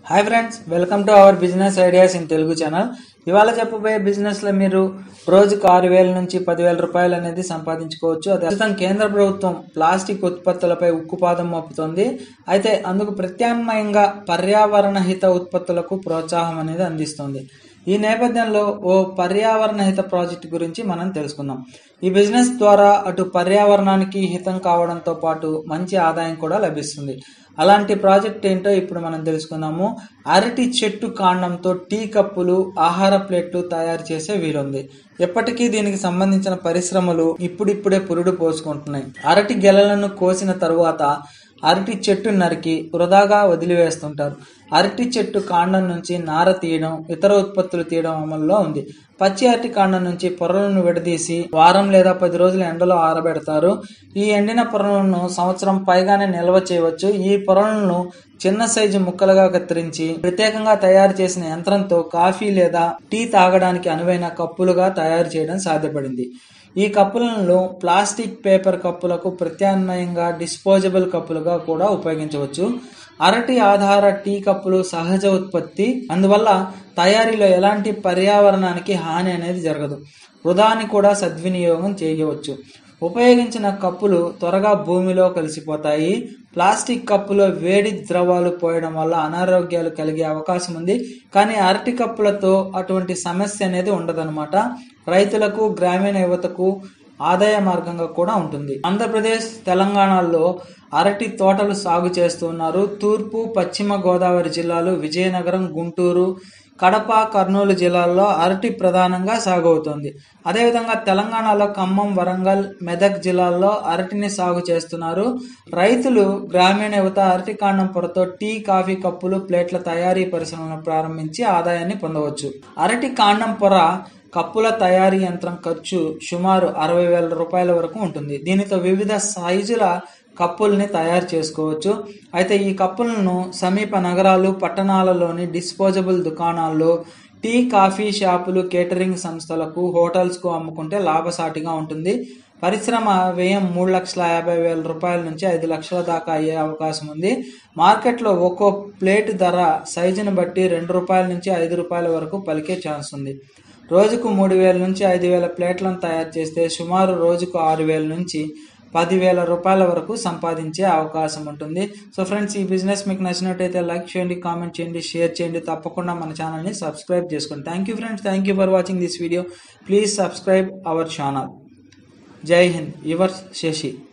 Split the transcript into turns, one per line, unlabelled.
hi friends welcome to our business ideas in Telugu channel ఇవాళ చెప్పబోయే business లో మీరు రోజుకు ఆరు వేల నుంచి పదివేల రూపాయలు అనేది సంపాదించుకోవచ్చు అది ప్రస్తుతం కేంద్ర ప్రభుత్వం ప్లాస్టిక్ ఉత్పత్తులపై ఉక్కుపాదం మోపుతోంది అయితే అందుకు ప్రత్యామ్నాయంగా పర్యావరణ హిత ఉత్పత్తులకు ప్రోత్సాహం అనేది అందిస్తుంది ఈ నేపథ్యంలో ఓ పర్యావరణ హిత ప్రాజెక్ట్ గురించి మనం తెలుసుకుందాం ఈ బిజినెస్ ద్వారా అటు పర్యావరణానికి హితం కావడంతో పాటు మంచి ఆదాయం కూడా లభిస్తుంది అలాంటి ప్రాజెక్ట్ ఏంటో ఇప్పుడు మనం తెలుసుకుందాము అరటి చెట్టు కాండంతో టీ కప్పులు ఆహార ప్లేట్లు తయారు చేసే వీలుంది ఎప్పటికీ దీనికి సంబంధించిన పరిశ్రమలు ఇప్పుడిప్పుడే పురుడు పోసుకుంటున్నాయి అరటి గెలలను కోసిన తరువాత అరటి చెట్టు నరికి వృధాగా వదిలివేస్తుంటారు అరటి చెట్టు కాండం నుంచి నార తీయడం ఇతర ఉత్పత్తులు తీయడం అమల్లో ఉంది పచ్చి అరటి కాండం నుంచి పొరలను విడదీసి వారం లేదా పది రోజులు ఎండలో ఆరబెడతారు ఈ ఎండిన పొరలను సంవత్సరం పైగానే నిల్వ చేయవచ్చు ఈ పొరలను చిన్న సైజు ముక్కలుగా కత్తిరించి ప్రత్యేకంగా తయారు చేసిన యంత్రంతో కాఫీ లేదా టీ తాగడానికి అనువైన కప్పులుగా తయారు చేయడం సాధ్యపడింది ఈ కప్పులను ప్లాస్టిక్ పేపర్ కప్పులకు ప్రత్యామ్నాయంగా డిస్పోజబుల్ కప్పులుగా కూడా ఉపయోగించవచ్చు అరటి ఆధార టీ కప్పులు సహజ ఉత్పత్తి అందువల్ల తయారీలో ఎలాంటి పర్యావరణానికి హాని అనేది జరగదు వృధాని కూడా సద్వినియోగం చేయవచ్చు ఉపయోగించిన కప్పులు త్వరగా భూమిలో కలిసిపోతాయి ప్లాస్టిక్ కప్పులో వేడి ద్రవాలు పోయడం వల్ల అనారోగ్యాలు కలిగే అవకాశం ఉంది కానీ అరటి కప్పులతో అటువంటి సమస్య అనేది ఉండదన్నమాట రైతులకు గ్రామీణ యువతకు ఆదాయ మార్గంగా కూడా ఉంటుంది ఆంధ్రప్రదేశ్ తెలంగాణలో అరటి తోటలు సాగు చేస్తున్నారు తూర్పు పశ్చిమ గోదావరి జిల్లాలు విజయనగరం గుంటూరు కడప కర్నూలు జిల్లాల్లో అరటి ప్రధానంగా సాగు అవుతుంది అదేవిధంగా తెలంగాణలో ఖమ్మం వరంగల్ మెదక్ జిల్లాల్లో అరటిని సాగు చేస్తున్నారు రైతులు గ్రామీణ యువత అరటి కాండం పొరతో టీ కాఫీ కప్పులు ప్లేట్ల తయారీ పరిశ్రమలను ప్రారంభించి ఆదాయాన్ని పొందవచ్చు అరటి కాండం పొర కప్పుల తయారీ యంత్రం ఖర్చు సుమారు అరవై వేల రూపాయల వరకు ఉంటుంది దీనితో వివిధ సైజుల కప్పుల్ని తయారు చేసుకోవచ్చు అయితే ఈ కప్పులను సమీప నగరాలు పట్టణాలలోని డిస్పోజబుల్ దుకాణాల్లో టీ కాఫీ షాపులు కేటరింగ్ సంస్థలకు హోటల్స్కు అమ్ముకుంటే లాభసాటిగా ఉంటుంది పరిశ్రమ వ్యయం మూడు లక్షల యాభై వేల రూపాయల నుంచి ఐదు లక్షల దాకా అయ్యే అవకాశం ఉంది మార్కెట్లో ఒక్కో ప్లేట్ ధర సైజును బట్టి రెండు రూపాయల నుంచి ఐదు రూపాయల వరకు పలికే ఛాన్స్ ఉంది రోజుకు మూడు వేల నుంచి ఐదు వేల ప్లేట్లను తయారు చేస్తే సుమారు రోజుకు ఆరు వేల నుంచి పదివేల రూపాయల వరకు సంపాదించే అవకాశం ఉంటుంది సో ఫ్రెండ్స్ ఈ బిజినెస్ మీకు నచ్చినట్టయితే లైక్ చేయండి కామెంట్ చేయండి షేర్ చేయండి తప్పకుండా మన ఛానల్ని సబ్స్క్రైబ్ చేసుకోండి thank you friends thank you for watching this video please subscribe our channel జై హింద్ యువర్ శశి